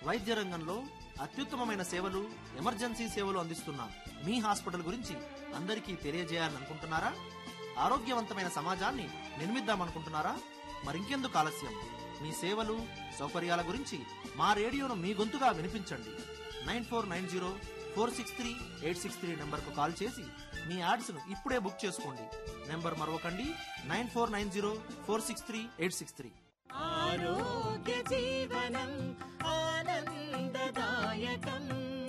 వైద్య రంగంలో అత్యుత్తమమైన సేవలు ఎమర్జెన్సీ సేవలు అందిస్తున్న మీ హాస్పిటల్ గురించి అందరికీ తెలియజేయాలని అనుకుంటున్నారా ఆరోగ్యవంతమైన సమాజాన్ని నిర్మిద్దామనుకుంటున్నారా మరింకెందుకు ఆలస్యం మీ సేవలు సౌకర్యాల గురించి మా రేడియోను మీ గొంతుగా వినిపించండి nine four nine zero four six three eight six three నెంబర్కు కాల్ చేసి మీ యాడ్స్ను ఇప్పుడే బుక్ చేసుకోండి నెంబర్ మరొకండి nine four nine zero four six three eight six three ఆరోగ్య జీవనం ఆనందదాయకం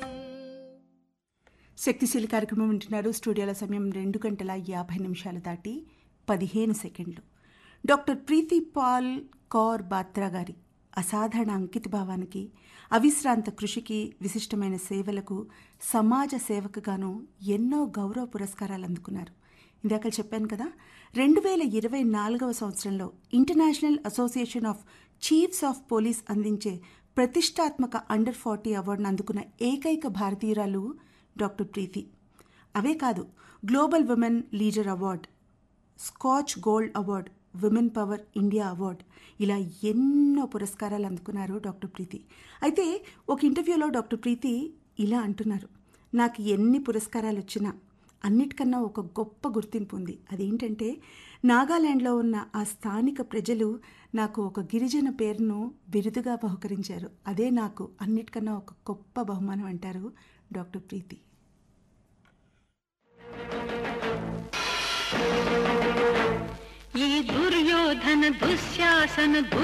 శక్తిశీలి కార్యక్రమం వింటున్నారు స్టూడియోల సమయం రెండు గంటల యాభై నిమిషాలు దాటి పదిహేను సెకండ్లు డాక్టర్ ప్రీతి పాల్ కౌర్ బాత్రా గారి అసాధారణ అంకిత భావానికి అవిశ్రాంత కృషికి విశిష్టమైన సేవలకు సమాజ సేవకుగాను ఎన్నో గౌరవ పురస్కారాలు అందుకున్నారు ఇందాక చెప్పాను కదా రెండు వేల ఇరవై నాలుగవ సంవత్సరంలో International Association of Chiefs of Police అందించే ప్రతిష్టాత్మక అండర్ ఫార్టీ అవార్డును అందుకున్న ఏకైక భారతీయురాలు డాక్టర్ ప్రీతి అవే కాదు global women leader award Scotch gold award women power India award ఇలా ఎన్నో పురస్కారాలు అందుకున్నారు డాక్టర్ ప్రీతి అయితే ఒక ఇంటర్వ్యూలో డాక్టర్ ప్రీతి ఇలా అంటున్నారు నాకు ఎన్ని పురస్కారాలు వచ్చినా అన్నిటికన్నా ఒక గొప్ప గుర్తింపు ఉంది అదేంటంటే నాగాలాండ్లో ఉన్న ఆ స్థానిక ప్రజలు నాకు ఒక గిరిజన పేరును బిరుదుగా బహుకరించారు అదే నాకు అన్నిటికన్నా ఒక గొప్ప బహుమానం అంటారు డాక్టర్ ప్రీతి ఈ దుర్యోధన దుశ్శాసన దుర్